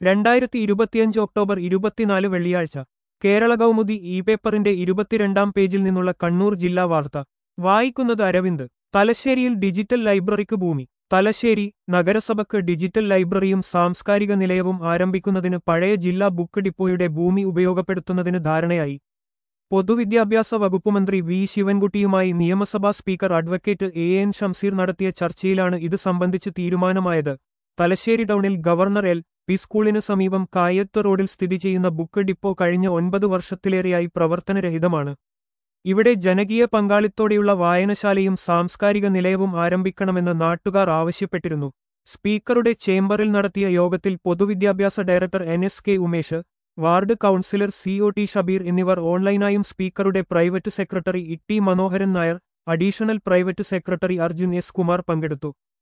രണ്ടായിരത്തി ഇരുപത്തിയഞ്ച് ഒക്ടോബർ ഇരുപത്തിനാല് വെള്ളിയാഴ്ച കേരള കൗമുദി ഇ പേപ്പറിന്റെ ഇരുപത്തിരണ്ടാം പേജിൽ നിന്നുള്ള കണ്ണൂർ ജില്ലാ വാർത്ത വായിക്കുന്നത് അരവിന്ദ് തലശ്ശേരിയിൽ ഡിജിറ്റൽ ലൈബ്രറിക്ക് ഭൂമി തലശ്ശേരി നഗരസഭയ്ക്ക് ഡിജിറ്റൽ ലൈബ്രറിയും സാംസ്കാരിക നിലയവും ആരംഭിക്കുന്നതിന് പഴയ ജില്ലാ ബുക്ക് ഡിപ്പോയുടെ ഭൂമി ഉപയോഗപ്പെടുത്തുന്നതിന് ധാരണയായി പൊതുവിദ്യാഭ്യാസ വകുപ്പ് മന്ത്രി വി ശിവൻകുട്ടിയുമായി നിയമസഭാ speaker advocate A N Shamseer നടത്തിയ ചർച്ചയിലാണ് ഇത് സംബന്ധിച്ച് തീരുമാനമായത് തലശ്ശേരി ടൗണിൽ ഗവർണർ എൽ പി സ്കൂളിന് സമീപം കായത്ത് റോഡിൽ സ്ഥിതി ചെയ്യുന്ന ബുക്ക് ഡിപ്പോ കഴിഞ്ഞ ഒൻപത് വർഷത്തിലേറെയായി പ്രവർത്തനരഹിതമാണ് ഇവിടെ ജനകീയ പങ്കാളിത്തോടെയുള്ള വായനശാലയും സാംസ്കാരിക നിലയവും ആരംഭിക്കണമെന്ന് നാട്ടുകാർ ആവശ്യപ്പെട്ടിരുന്നു സ്പീക്കറുടെ ചേംബറിൽ നടത്തിയ യോഗത്തിൽ പൊതുവിദ്യാഭ്യാസ director N S K Umesh ward councillor C O T Shabeer എന്നിവർ ഓൺലൈനായും സ്പീക്കറുടെ private secretary E T Manoharan Nair additional private secretary Arjun S Kumar പങ്കെടുത്തു